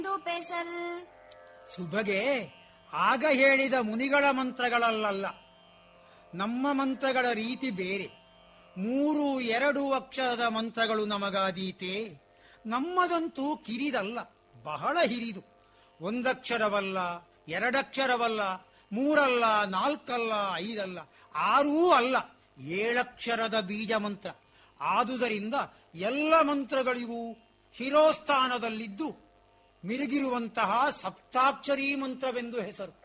ಎಂದು ಪೆಸರ್ ಸುಬಗೆ ಆಗ ಹೇಳಿದ ಮುನಿಗಳ ಮಂತ್ರಗಳಲ್ಲ ನಮ್ಮ ಮಂತ್ರಗಳ ರೀತಿ ಬೇರೆ ಮೂರು ಎರಡು ಅಕ್ಷರದ ಮಂತ್ರಗಳು ನಮಗಾದೀತೆ ನಮ್ಮದಂತೂ ಕಿರಿದಲ್ಲ ಬಹಳ ಹಿರಿದು ಒಂದಕ್ಷರವಲ್ಲ ಎರಡಕ್ಷರವಲ್ಲ ಮೂರಲ್ಲ ನಾಲ್ಕಲ್ಲ ಐದಲ್ಲ ಆರೂ ಅಲ್ಲ ಏಳಕ್ಷರದ ಬೀಜ ಮಂತ್ರ ಆದುದರಿಂದ ಎಲ್ಲ ಮಂತ್ರಗಳಿಗೂ ಶಿರೋಸ್ಥಾನದಲ್ಲಿದ್ದು ಮಿರುಗಿರುವಂತಹ ಸಪ್ತಾಕ್ಷರಿ ಮಂತ್ರವೆಂದು ಹೆಸರು